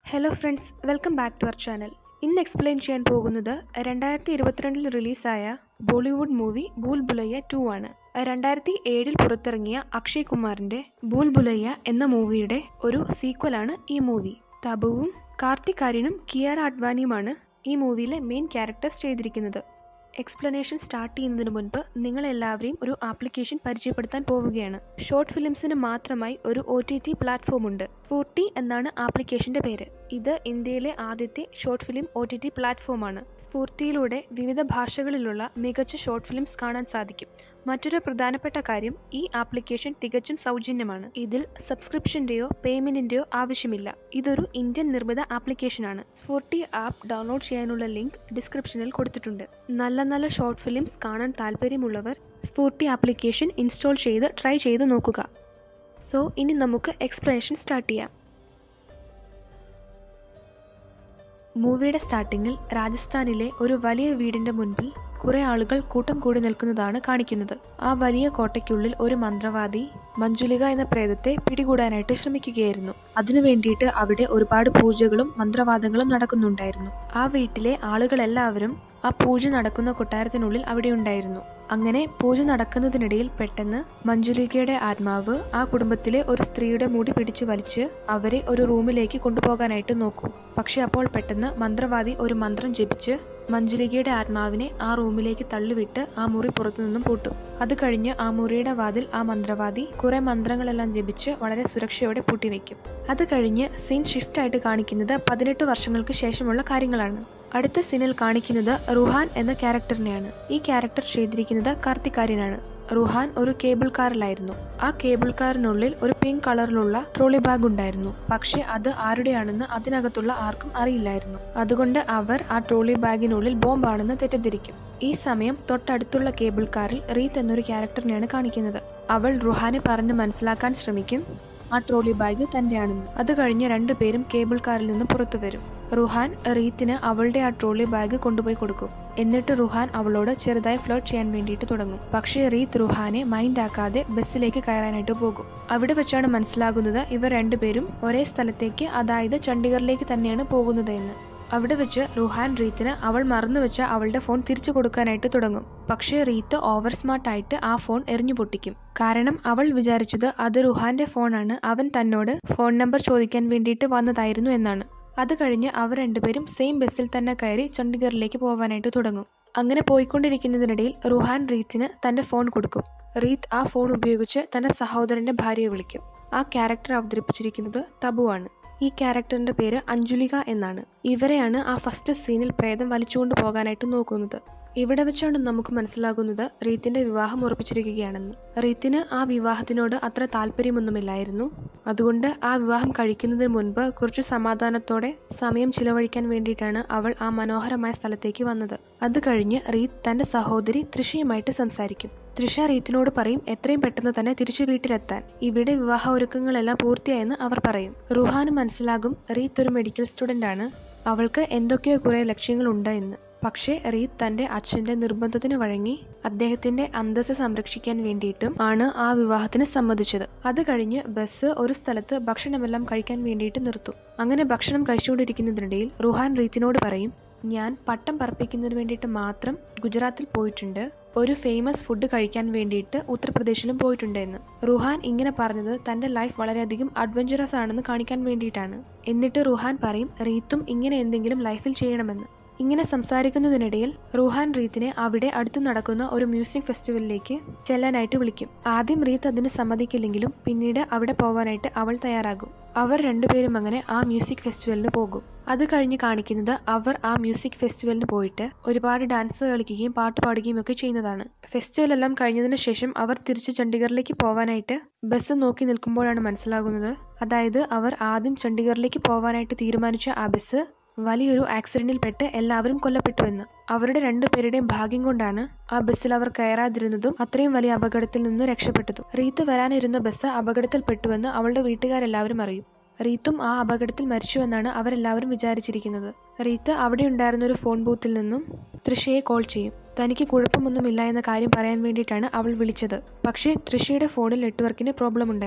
hello friends welcome back to our channel ഇന്ന് explain ചെയ്യാൻ പോകുന്നത് രണ്ടായിരത്തി ഇരുപത്തിരണ്ടിൽ റിലീസായ ബോളിവുഡ് മൂവി ഭൂൽ ബുലയ്യ ടു ആണ് രണ്ടായിരത്തി ഏഴിൽ പുറത്തിറങ്ങിയ അക്ഷയ് കുമാറിൻ്റെ ഭൂൽ ബുലയ്യ എന്ന മൂവിയുടെ ഒരു സീക്വലാണ് ഈ മൂവി തബുവും കാർത്തിക് ആര്യനും കിയാര അഡ്വാനിയുമാണ് ഈ മൂവിയിലെ മെയിൻ ക്യാരക്ടേഴ്സ് ചെയ്തിരിക്കുന്നത് എക്സ്പ്ലനേഷൻ സ്റ്റാർട്ട് ചെയ്യുന്നതിന് മുൻപ് നിങ്ങളെല്ലാവരെയും ഒരു ആപ്ലിക്കേഷൻ പരിചയപ്പെടുത്താൻ പോവുകയാണ് ഷോർട്ട് ഫിലിംസിന് മാത്രമായി ഒരു ഒ ടി ടി പ്ലാറ്റ്ഫോം ഉണ്ട് ഫൂർട്ടി എന്നാണ് ആപ്ലിക്കേഷന്റെ പേര് ഇത് ഇന്ത്യയിലെ ആദ്യത്തെ short film O T T പ്ലാറ്റ്ഫോമാണ് സ്ഫൂർത്തിയിലൂടെ വിവിധ ഭാഷകളിലുള്ള മികച്ച ഷോർട്ട് ഫിലിംസ് കാണാൻ സാധിക്കും മറ്റൊരു പ്രധാനപ്പെട്ട കാര്യം ഈ ആപ്ലിക്കേഷൻ തികച്ചും സൗജന്യമാണ് ഇതിൽ സബ്സ്ക്രിപ്ഷന്റെയോ പേയ്മെന്റിന്റെയോ ആവശ്യമില്ല ഇതൊരു ഇന്ത്യൻ നിർമ്മിത ആപ്ലിക്കേഷനാണ് സ്ഫൂർട്ടി ആപ്പ് ഡൗൺലോഡ് ചെയ്യാനുള്ള ലിങ്ക് ഡിസ്ക്രിപ്ഷനിൽ കൊടുത്തിട്ടുണ്ട് നല്ല നല്ല ഷോർട്ട് ഫിലിംസ് കാണാൻ താല്പര്യമുള്ളവർ സ്ഫൂർട്ടി ആപ്ലിക്കേഷൻ ഇൻസ്റ്റാൾ ചെയ്ത് ട്രൈ ചെയ്ത് നോക്കുക സോ ഇനി നമുക്ക് എക്സ്പ്ലനേഷൻ സ്റ്റാർട്ട് ചെയ്യാം മൂവിയുടെ സ്റ്റാർട്ടിങ്ങിൽ രാജസ്ഥാനിലെ ഒരു വലിയ വീടിന്റെ മുൻപിൽ കുറെ ആളുകൾ കൂട്ടം കൂടി നിൽക്കുന്നതാണ് കാണിക്കുന്നത് ആ വലിയ കോട്ടയ്ക്കുള്ളിൽ ഒരു മന്ത്രവാദി മഞ്ജുലിക എന്ന പ്രേതത്തെ പിടികൂടാനായിട്ട് ശ്രമിക്കുകയായിരുന്നു അതിനു വേണ്ടിയിട്ട് അവിടെ ഒരുപാട് പൂജകളും മന്ത്രവാദങ്ങളും നടക്കുന്നുണ്ടായിരുന്നു ആ വീട്ടിലെ ആളുകളെല്ലാവരും ആ പൂജ നടക്കുന്ന കൊട്ടാരത്തിനുള്ളിൽ അവിടെ ഉണ്ടായിരുന്നു അങ്ങനെ പൂജ നടക്കുന്നതിനിടയിൽ പെട്ടെന്ന് മഞ്ജുലികയുടെ ആത്മാവ് ആ കുടുംബത്തിലെ ഒരു സ്ത്രീയുടെ മുടി പിടിച്ചു വലിച്ച് അവരെ ഒരു റൂമിലേക്ക് കൊണ്ടുപോകാനായിട്ട് നോക്കും പക്ഷെ അപ്പോൾ പെട്ടെന്ന് മന്ത്രവാദി ഒരു മന്ത്രം ജപിച്ച് മഞ്ജുലികയുടെ ആത്മാവിനെ ആ റൂമിലേക്ക് തള്ളിവിട്ട് ആ മുറി പുറത്തുനിന്നും പൂട്ടും അത് കഴിഞ്ഞ് ആ മുറിയുടെ വാതിൽ ആ മന്ത്രവാദി കുറെ മന്ത്രങ്ങളെല്ലാം ജപിച്ച് വളരെ സുരക്ഷയോടെ പൂട്ടിവെക്കും അത് കഴിഞ്ഞ് സീൻ ഷിഫ്റ്റ് ആയിട്ട് കാണിക്കുന്നത് പതിനെട്ട് വർഷങ്ങൾക്ക് ശേഷമുള്ള കാര്യങ്ങളാണ് അടുത്ത സീനിൽ കാണിക്കുന്നത് റുഹാൻ എന്ന ക്യാരക്ടറിനെയാണ് ഈ ക്യാരക്ടർ ചെയ്തിരിക്കുന്നത് കാർത്തികാര്യനാണ് റുഹാൻ ഒരു കേബിൾ കാറിലായിരുന്നു ആ കേബിൾ കാറിനുള്ളിൽ ഒരു പിങ്ക് കളറിലുള്ള ട്രോളി ബാഗ് ഉണ്ടായിരുന്നു പക്ഷെ അത് ആരുടെയാണെന്ന് അതിനകത്തുള്ള ആർക്കും അറിയില്ലായിരുന്നു അതുകൊണ്ട് അവർ ആ ട്രോളി ബാഗിനുള്ളിൽ ബോംബാണെന്ന് തെറ്റിദ്ധരിക്കും ഈ സമയം തൊട്ടടുത്തുള്ള കേബിൾ കാറിൽ റീത്ത് എന്നൊരു ക്യാരക്ടറിനെയാണ് കാണിക്കുന്നത് അവൾ റുഹാനെ പറഞ്ഞ് മനസ്സിലാക്കാൻ ശ്രമിക്കും ആ ട്രോളി ബാഗ് തന്റെയാണെന്ന് അത് കഴിഞ്ഞ് രണ്ടുപേരും കേബിൾ കാറിൽ നിന്ന് പുറത്തു വരും റുഹാൻ റീത്തിന് അവളുടെ ആ ട്രോളി ബാഗ് കൊണ്ടുപോയി കൊടുക്കും എന്നിട്ട് റുഹാൻ അവളോട് ചെറുതായി ഫ്ലോട്ട് ചെയ്യാൻ വേണ്ടിയിട്ട് തുടങ്ങും പക്ഷേ റീത്ത് റുഹാനെ മൈൻഡ് ആക്കാതെ ബസ്സിലേക്ക് കയറാനായിട്ട് പോകും അവിടെ വെച്ചാണ് മനസ്സിലാകുന്നത് ഇവർ രണ്ടുപേരും ഒരേ സ്ഥലത്തേക്ക് അതായത് ചണ്ഡീഗറിലേക്ക് തന്നെയാണ് പോകുന്നത് എന്ന് അവിടെ വെച്ച് റുഹാൻ റീത്തിന് അവൾ മറന്നുവെച്ച അവളുടെ ഫോൺ തിരിച്ചു കൊടുക്കാനായിട്ട് തുടങ്ങും പക്ഷേ റീത്ത് ഓവർ സ്മാർട്ട് ആയിട്ട് ആ ഫോൺ എറിഞ്ഞു പൊട്ടിക്കും കാരണം അവൾ വിചാരിച്ചത് അത് റുഹാന്റെ ഫോണാണ് അവൻ തന്നോട് ഫോൺ നമ്പർ ചോദിക്കാൻ വേണ്ടിയിട്ട് വന്നതായിരുന്നു എന്നാണ് അത് കഴിഞ്ഞ് അവർ രണ്ടുപേരും സെയിം ബസ്സിൽ തന്നെ കയറി ചണ്ഡീഗറിലേക്ക് പോകാനായിട്ട് തുടങ്ങും അങ്ങനെ പോയിക്കൊണ്ടിരിക്കുന്നതിനിടയിൽ റുഹാൻ റീത്തിന് തന്റെ ഫോൺ കൊടുക്കും റീത്ത് ആ ഫോൺ ഉപയോഗിച്ച് തന്റെ സഹോദരന്റെ ഭാര്യയെ വിളിക്കും ആ ക്യാരക്ടർ അവതരിപ്പിച്ചിരിക്കുന്നത് തബുവാണ് ഈ ക്യാരക്ടറിന്റെ പേര് അഞ്ജുലിക എന്നാണ് ഇവരെയാണ് ആ ഫസ്റ്റ് സീനിൽ പ്രേതം വലിച്ചുകൊണ്ട് പോകാനായിട്ട് നോക്കുന്നത് ഇവിടെ വെച്ചാണ് നമുക്ക് മനസ്സിലാകുന്നത് റീത്തിന്റെ വിവാഹം ഉറപ്പിച്ചിരിക്കുകയാണെന്ന് റീത്തിന് ആ വിവാഹത്തിനോട് അത്ര താല്പര്യമൊന്നുമില്ലായിരുന്നു അതുകൊണ്ട് ആ വിവാഹം കഴിക്കുന്നതിന് മുൻപ് കുറച്ച് സമാധാനത്തോടെ സമയം ചിലവഴിക്കാൻ വേണ്ടിയിട്ടാണ് അവൾ ആ മനോഹരമായ സ്ഥലത്തേക്ക് വന്നത് അത് കഴിഞ്ഞ് റീത്ത് തന്റെ സഹോദരി തൃഷയുമായിട്ട് സംസാരിക്കും തൃഷ റീത്തിനോട് പറയും എത്രയും പെട്ടെന്ന് തന്നെ തിരിച്ചു വീട്ടിലെത്താൻ ഇവിടെ വിവാഹ ഒരുക്കങ്ങളെല്ലാം പൂർത്തിയായെന്ന് അവർ പറയും റുഹാന് മനസ്സിലാകും റീത്ത് ഒരു മെഡിക്കൽ സ്റ്റുഡന്റ് ആണ് അവൾക്ക് എന്തൊക്കെയോ കുറെ ലക്ഷ്യങ്ങളുണ്ട് എന്ന് പക്ഷേ റീത്ത് തന്റെ അച്ഛന്റെ നിർബന്ധത്തിന് വഴങ്ങി അദ്ദേഹത്തിന്റെ അന്തസ്സ് സംരക്ഷിക്കാൻ വേണ്ടിയിട്ടും ആണ് ആ വിവാഹത്തിന് സമ്മതിച്ചത് അത് കഴിഞ്ഞ് ബസ് ഒരു സ്ഥലത്ത് ഭക്ഷണമെല്ലാം കഴിക്കാൻ വേണ്ടിയിട്ട് നിർത്തും അങ്ങനെ ഭക്ഷണം കഴിച്ചുകൊണ്ടിരിക്കുന്നതിനിടയിൽ റുഹാൻ റീത്തിനോട് പറയും ഞാൻ പട്ടം പറപ്പിക്കുന്നതിന് വേണ്ടിയിട്ട് മാത്രം ഗുജറാത്തിൽ പോയിട്ടുണ്ട് ഒരു ഫേമസ് ഫുഡ് കഴിക്കാൻ വേണ്ടിയിട്ട് ഉത്തർപ്രദേശിലും പോയിട്ടുണ്ട് എന്ന് റുഹാൻ ഇങ്ങനെ പറഞ്ഞത് തന്റെ ലൈഫ് വളരെയധികം അഡ്വഞ്ചറസ് ആണെന്ന് കാണിക്കാൻ വേണ്ടിയിട്ടാണ് എന്നിട്ട് റുഹാൻ പറയും റീത്തും ഇങ്ങനെ എന്തെങ്കിലും ലൈഫിൽ ചെയ്യണമെന്ന് ഇങ്ങനെ സംസാരിക്കുന്നതിനിടയിൽ റുഹാൻ റീത്തിനെ അവിടെ അടുത്ത് നടക്കുന്ന ഒരു മ്യൂസിക് ഫെസ്റ്റിവലിലേക്ക് ചെല്ലാനായിട്ട് വിളിക്കും ആദ്യം റീത്ത് അതിന് സമ്മതിക്കില്ലെങ്കിലും പിന്നീട് അവിടെ പോവാനായിട്ട് അവൾ തയ്യാറാകും അവർ രണ്ടുപേരും അങ്ങനെ ആ മ്യൂസിക് ഫെസ്റ്റിവലിന് പോകും അത് കഴിഞ്ഞ് കാണിക്കുന്നത് അവർ ആ മ്യൂസിക് ഫെസ്റ്റിവലിന് പോയിട്ട് ഒരുപാട് ഡാൻസ് കളിക്കുകയും പാട്ട് പാടുകയും ഒക്കെ ചെയ്യുന്നതാണ് ഫെസ്റ്റിവൽ എല്ലാം കഴിഞ്ഞതിന് ശേഷം അവർ തിരിച്ച് ചണ്ഡീഗറിലേക്ക് പോവാനായിട്ട് ബസ് നോക്കി നിൽക്കുമ്പോഴാണ് മനസ്സിലാകുന്നത് അതായത് അവർ ആദ്യം ചണ്ഡീഗറിലേക്ക് പോവാനായിട്ട് തീരുമാനിച്ച ആ ബസ് വലിയൊരു ആക്സിഡന്റിൽ പെട്ട് എല്ലാവരും കൊല്ലപ്പെട്ടുവെന്ന് അവരുടെ രണ്ടുപേരുടെയും ഭാഗ്യം കൊണ്ടാണ് ആ ബസ്സിൽ അവർ കയറാതിരുന്നതും അത്രയും വലിയ അപകടത്തിൽ നിന്ന് രക്ഷപ്പെട്ടതും റീത്ത് വരാനിരുന്ന ബസ് അപകടത്തിൽപ്പെട്ടുവെന്ന് അവളുടെ വീട്ടുകാരെല്ലാവരും അറിയും റീത്തും ആ അപകടത്തിൽ മരിച്ചുവെന്നാണ് അവരെല്ലാവരും വിചാരിച്ചിരിക്കുന്നത് റീത്ത് അവിടെ ഉണ്ടായിരുന്ന ഒരു ഫോൺ ബൂത്തിൽ നിന്നും തൃഷയെ കോൾ ചെയ്യും തനിക്ക് കുഴപ്പമൊന്നുമില്ല എന്ന കാര്യം പറയാൻ വേണ്ടിയിട്ടാണ് അവൾ വിളിച്ചത് പക്ഷേ തൃഷയുടെ ഫോണിൽ നെറ്റ്വർക്കിന് പ്രോബ്ലം ഉണ്ടായിരുന്നു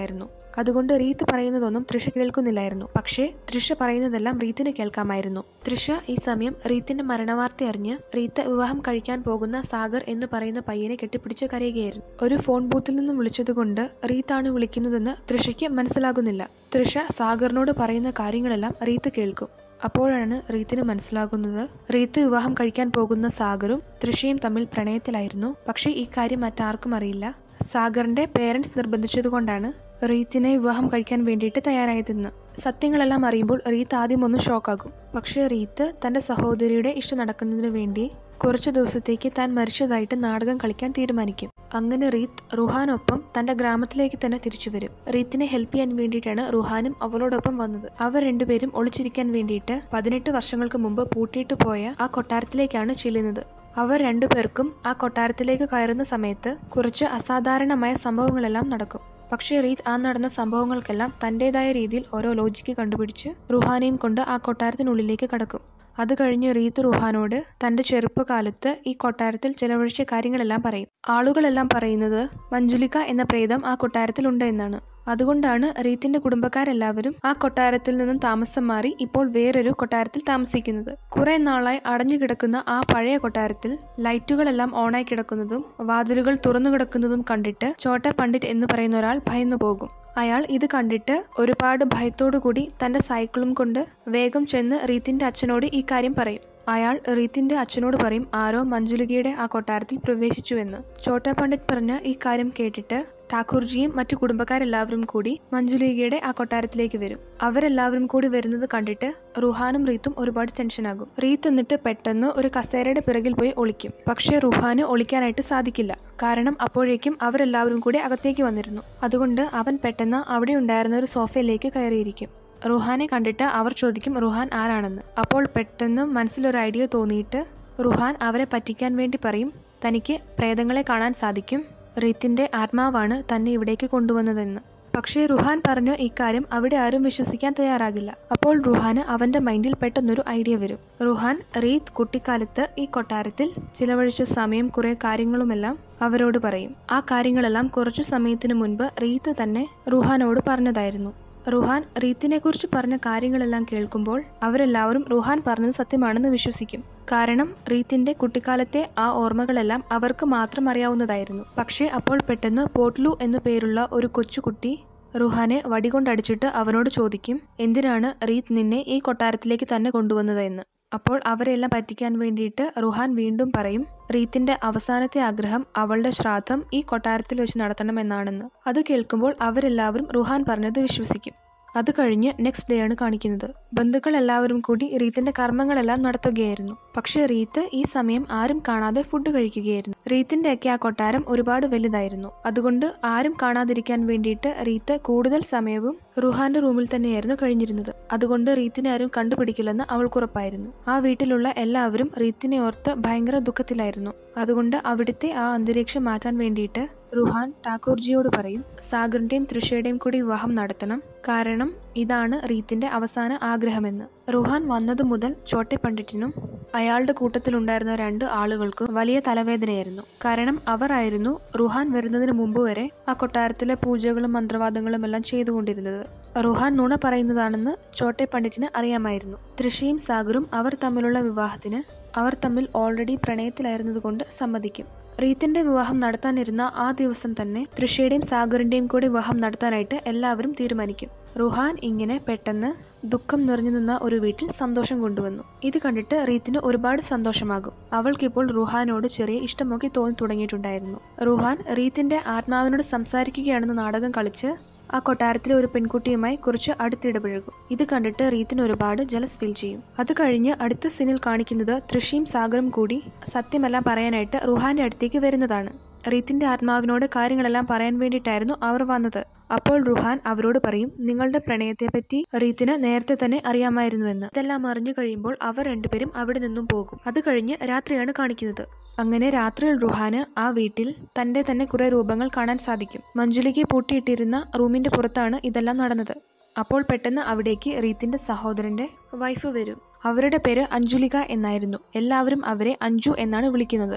അതുകൊണ്ട് റീത്ത് പറയുന്നതൊന്നും തൃഷ കേൾക്കുന്നില്ലായിരുന്നു പക്ഷേ തൃഷ പറയുന്നതെല്ലാം റീത്തിന് കേൾക്കാമായിരുന്നു തൃഷ ഈ സമയം റീത്തിന്റെ മരണവാർത്ത അറിഞ്ഞ് റീത്ത് വിവാഹം കഴിക്കാൻ പോകുന്ന സാഗർ എന്ന് പറയുന്ന പയ്യനെ കെട്ടിപ്പിടിച്ച് കരയുകയായിരുന്നു ഒരു ഫോൺ ബൂത്തിൽ നിന്നും വിളിച്ചതുകൊണ്ട് റീത്താണ് വിളിക്കുന്നതെന്ന് തൃഷയ്ക്ക് മനസ്സിലാകുന്നില്ല തൃഷ സാഗറിനോട് പറയുന്ന കാര്യങ്ങളെല്ലാം റീത്ത് കേൾക്കും അപ്പോഴാണ് റീത്തിന് മനസ്സിലാകുന്നത് റീത്ത് വിവാഹം കഴിക്കാൻ പോകുന്ന സാഗറും തൃഷയും തമ്മിൽ പ്രണയത്തിലായിരുന്നു പക്ഷേ ഈ കാര്യം മറ്റാർക്കും അറിയില്ല സാഗറിന്റെ പേരൻസ് നിർബന്ധിച്ചതുകൊണ്ടാണ് റീത്തിനെ വിവാഹം കഴിക്കാൻ വേണ്ടിയിട്ട് തയ്യാറായതെന്ന് സത്യങ്ങളെല്ലാം അറിയുമ്പോൾ റീത്ത് ആദ്യം ഒന്ന് ഷോക്കാകും പക്ഷേ റീത്ത് തന്റെ സഹോദരിയുടെ ഇഷ്ടം നടക്കുന്നതിന് വേണ്ടി കുറച്ചു ദിവസത്തേക്ക് താൻ മരിച്ചതായിട്ട് നാടകം കളിക്കാൻ തീരുമാനിക്കും അങ്ങനെ റീത്ത് റുഹാനൊപ്പം തന്റെ ഗ്രാമത്തിലേക്ക് തന്നെ തിരിച്ചു വരും റീത്തിനെ ഹെൽപ്പ് ചെയ്യാൻ വേണ്ടിയിട്ടാണ് റുഹാനും അവളോടൊപ്പം വന്നത് അവർ രണ്ടുപേരും ഒളിച്ചിരിക്കാൻ വേണ്ടിയിട്ട് പതിനെട്ട് വർഷങ്ങൾക്ക് മുമ്പ് പൂട്ടിയിട്ട് പോയ ആ കൊട്ടാരത്തിലേക്കാണ് ചെല്ലുന്നത് അവർ രണ്ടുപേർക്കും ആ കൊട്ടാരത്തിലേക്ക് കയറുന്ന സമയത്ത് കുറച്ച് അസാധാരണമായ സംഭവങ്ങളെല്ലാം നടക്കും പക്ഷേ റീത്ത് ആ നടന്ന സംഭവങ്ങൾക്കെല്ലാം തന്റേതായ രീതിയിൽ ഓരോ ലോജിക്ക് കണ്ടുപിടിച്ച് റുഹാനെയും കൊണ്ട് ആ കൊട്ടാരത്തിനുള്ളിലേക്ക് കടക്കും അത് കഴിഞ്ഞ് റീത്ത് റുഹാനോട് തന്റെ ചെറുപ്പകാലത്ത് ഈ കൊട്ടാരത്തിൽ ചെലവഴിച്ച കാര്യങ്ങളെല്ലാം പറയും ആളുകളെല്ലാം പറയുന്നത് മഞ്ജുലിക എന്ന പ്രേതം ആ കൊട്ടാരത്തിൽ എന്നാണ് അതുകൊണ്ടാണ് റീത്തിന്റെ കുടുംബക്കാരെല്ലാവരും ആ കൊട്ടാരത്തിൽ നിന്നും താമസം മാറി ഇപ്പോൾ വേറൊരു കൊട്ടാരത്തിൽ താമസിക്കുന്നത് കുറെ നാളായി അടഞ്ഞു കിടക്കുന്ന ആ പഴയ കൊട്ടാരത്തിൽ ലൈറ്റുകളെല്ലാം ഓണായി കിടക്കുന്നതും വാതിലുകൾ തുറന്നു കിടക്കുന്നതും കണ്ടിട്ട് ചോട്ട പണ്ഡിറ്റ് എന്ന് പറയുന്ന ഒരാൾ ഭയന്നു പോകും അയാൾ ഇത് കണ്ടിട്ട് ഒരുപാട് ഭയത്തോടുകൂടി തന്റെ സൈക്കിളും കൊണ്ട് വേഗം ചെന്ന് റീത്തിന്റെ അച്ഛനോട് ഈ കാര്യം പറയും അയാൾ റീത്തിന്റെ അച്ഛനോട് പറയും ആരോ മഞ്ജുലികയുടെ ആ കൊട്ടാരത്തിൽ പ്രവേശിച്ചുവെന്ന് ചോട്ട പണ്ഡിറ്റ് പറഞ്ഞ ഈ കാര്യം കേട്ടിട്ട് ഠാക്കൂർജിയും മറ്റു കുടുംബക്കാരെല്ലാവരും കൂടി മഞ്ജുലികയുടെ ആ കൊട്ടാരത്തിലേക്ക് വരും അവരെല്ലാവരും കൂടി വരുന്നത് കണ്ടിട്ട് റുഹാനും റീത്തും ഒരുപാട് ടെൻഷനാകും റീത്ത് എന്നിട്ട് പെട്ടെന്ന് ഒരു കസേരയുടെ പിറകിൽ പോയി ഒളിക്കും പക്ഷേ റുഹാന് ഒളിക്കാനായിട്ട് സാധിക്കില്ല കാരണം അപ്പോഴേക്കും അവരെല്ലാവരും കൂടി അകത്തേക്ക് വന്നിരുന്നു അതുകൊണ്ട് അവൻ പെട്ടെന്ന് അവിടെ ഉണ്ടായിരുന്ന ഒരു സോഫയിലേക്ക് കയറിയിരിക്കും റുഹാനെ കണ്ടിട്ട് അവർ ചോദിക്കും റുഹാൻ ആരാണെന്ന് അപ്പോൾ പെട്ടെന്ന് മനസ്സിലൊരു ഐഡിയ തോന്നിയിട്ട് റുഹാൻ അവരെ പറ്റിക്കാൻ വേണ്ടി പറയും തനിക്ക് പ്രേതങ്ങളെ കാണാൻ സാധിക്കും റീത്തിന്റെ ആത്മാവാണ് തന്നെ ഇവിടേക്ക് കൊണ്ടുവന്നതെന്ന് പക്ഷേ റുഹാൻ പറഞ്ഞ ഇക്കാര്യം അവിടെ ആരും വിശ്വസിക്കാൻ തയ്യാറാകില്ല അപ്പോൾ റുഹാന് അവന്റെ മൈൻഡിൽ പെട്ടെന്നൊരു ഐഡിയ വരും റുഹാൻ റീത്ത് കുട്ടിക്കാലത്ത് ഈ കൊട്ടാരത്തിൽ ചിലവഴിച്ച സമയം കുറെ കാര്യങ്ങളുമെല്ലാം അവരോട് പറയും ആ കാര്യങ്ങളെല്ലാം കുറച്ചു സമയത്തിനു മുൻപ് റീത്ത് തന്നെ റുഹാനോട് പറഞ്ഞതായിരുന്നു റുഹാൻ റീത്തിനെ കുറിച്ച് പറഞ്ഞ കാര്യങ്ങളെല്ലാം കേൾക്കുമ്പോൾ അവരെല്ലാവരും റുഹാൻ പറഞ്ഞത് സത്യമാണെന്ന് വിശ്വസിക്കും കാരണം റീത്തിന്റെ കുട്ടിക്കാലത്തെ ആ ഓർമ്മകളെല്ലാം അവർക്ക് മാത്രം അറിയാവുന്നതായിരുന്നു പക്ഷേ അപ്പോൾ പെട്ടെന്ന് പോട്ട്ലു എന്നു പേരുള്ള ഒരു കൊച്ചുകുട്ടി റുഹാനെ വടികൊണ്ടടിച്ചിട്ട് അവനോട് ചോദിക്കും എന്തിനാണ് റീത്ത് നിന്നെ ഈ കൊട്ടാരത്തിലേക്ക് തന്നെ കൊണ്ടുവന്നതെന്ന് അപ്പോൾ അവരെല്ലാം പറ്റിക്കാൻ വേണ്ടിയിട്ട് റുഹാൻ വീണ്ടും പറയും റീത്തിന്റെ അവസാനത്തെ ആഗ്രഹം അവളുടെ ശ്രാദ്ധം ഈ കൊട്ടാരത്തിൽ വെച്ച് നടത്തണമെന്നാണെന്ന് അത് കേൾക്കുമ്പോൾ അവരെല്ലാവരും റുഹാൻ പറഞ്ഞത് വിശ്വസിക്കും അത് കഴിഞ്ഞ് നെക്സ്റ്റ് ഡേ ആണ് കാണിക്കുന്നത് ബന്ധുക്കൾ എല്ലാവരും കൂടി റീത്തിന്റെ കർമ്മങ്ങളെല്ലാം നടത്തുകയായിരുന്നു പക്ഷെ റീത്ത് ഈ സമയം ആരും കാണാതെ ഫുഡ് കഴിക്കുകയായിരുന്നു റീത്തിന്റെ ഒക്കെ ആ കൊട്ടാരം ഒരുപാട് വലുതായിരുന്നു അതുകൊണ്ട് ആരും കാണാതിരിക്കാൻ വേണ്ടിയിട്ട് റീത്ത് കൂടുതൽ സമയവും റുഹാന്റെ റൂമിൽ തന്നെയായിരുന്നു കഴിഞ്ഞിരുന്നത് അതുകൊണ്ട് റീത്തിനെ ആരും കണ്ടുപിടിക്കില്ലെന്ന് അവൾക്കുറപ്പായിരുന്നു ആ വീട്ടിലുള്ള എല്ലാവരും റീത്തിനെ ഓർത്ത് ഭയങ്കര ദുഃഖത്തിലായിരുന്നു അതുകൊണ്ട് അവിടുത്തെ ആ അന്തരീക്ഷം മാറ്റാൻ വേണ്ടിയിട്ട് റുഹാൻ ഠാക്കൂർജിയോട് പറയും സാഗറിന്റെയും തൃഷയുടെയും കൂടി വിവാഹം നടത്തണം കാരണം ഇതാണ് റീത്തിന്റെ അവസാന ആഗ്രഹമെന്ന് റുഹാൻ വന്നതു മുതൽ ചോട്ടെ പണ്ഡിറ്റിനും അയാളുടെ കൂട്ടത്തിലുണ്ടായിരുന്ന രണ്ട് ആളുകൾക്കും വലിയ തലവേദനയായിരുന്നു കാരണം അവർ ആയിരുന്നു റുഹാൻ വരുന്നതിന് മുമ്പ് വരെ ആ കൊട്ടാരത്തിലെ പൂജകളും മന്ത്രവാദങ്ങളും എല്ലാം ചെയ്തുകൊണ്ടിരുന്നത് റുഹാൻ നുണ പറയുന്നതാണെന്ന് ചോട്ടെ പണ്ഡിറ്റിന് അറിയാമായിരുന്നു തൃഷയും സാഗറും അവർ തമ്മിലുള്ള വിവാഹത്തിന് അവർ തമ്മിൽ ഓൾറെഡി പ്രണയത്തിലായിരുന്നതുകൊണ്ട് സമ്മതിക്കും റീത്തിന്റെ വിവാഹം നടത്താനിരുന്ന ആ ദിവസം തന്നെ തൃഷയുടെയും സാഗറിന്റെയും കൂടി വിവാഹം നടത്താനായിട്ട് എല്ലാവരും തീരുമാനിക്കും റുഹാൻ ഇങ്ങനെ പെട്ടെന്ന് ദുഃഖം നിറഞ്ഞു നിന്ന ഒരു വീട്ടിൽ സന്തോഷം കൊണ്ടുവന്നു ഇത് കണ്ടിട്ട് റീത്തിന് ഒരുപാട് സന്തോഷമാകും അവൾക്കിപ്പോൾ റുഹാനോട് ചെറിയ ഇഷ്ടമൊക്കെ തോന്നി തുടങ്ങിയിട്ടുണ്ടായിരുന്നു റുഹാൻ റീത്തിന്റെ ആത്മാവിനോട് സംസാരിക്കുകയാണെന്ന് നാടകം കളിച്ച് ആ കൊട്ടാരത്തിലെ ഒരു പെൺകുട്ടിയുമായി കുറച്ച് അടുത്തിടപഴകും ഇത് കണ്ടിട്ട് റീത്തിന് ഒരുപാട് ജലസ് ഫീൽ ചെയ്യും അത് കഴിഞ്ഞ് അടുത്ത സീനിൽ കാണിക്കുന്നത് തൃഷിയും സാഗറും കൂടി സത്യമെല്ലാം പറയാനായിട്ട് റുഹാന്റെ അടുത്തേക്ക് വരുന്നതാണ് റീത്തിന്റെ ആത്മാവിനോട് കാര്യങ്ങളെല്ലാം പറയാൻ വേണ്ടിയിട്ടായിരുന്നു അവർ വന്നത് അപ്പോൾ റുഹാൻ അവരോട് പറയും നിങ്ങളുടെ പ്രണയത്തെപ്പറ്റി റീത്തിന് നേരത്തെ തന്നെ അറിയാമായിരുന്നുവെന്ന് ഇതെല്ലാം അറിഞ്ഞു കഴിയുമ്പോൾ അവർ രണ്ടുപേരും അവിടെ നിന്നും പോകും അത് കഴിഞ്ഞ് രാത്രിയാണ് കാണിക്കുന്നത് അങ്ങനെ രാത്രിയിൽ റുഹാന് ആ വീട്ടിൽ തന്റെ തന്നെ കുറെ രൂപങ്ങൾ കാണാൻ സാധിക്കും മഞ്ജുലിക്ക് പൂട്ടിയിട്ടിരുന്ന റൂമിന്റെ പുറത്താണ് ഇതെല്ലാം നടന്നത് അപ്പോൾ പെട്ടെന്ന് അവിടേക്ക് റീത്തിന്റെ സഹോദരന്റെ വൈഫ് വരും അവരുടെ പേര് അഞ്ജുലിക എന്നായിരുന്നു എല്ലാവരും അവരെ അഞ്ജു എന്നാണ് വിളിക്കുന്നത്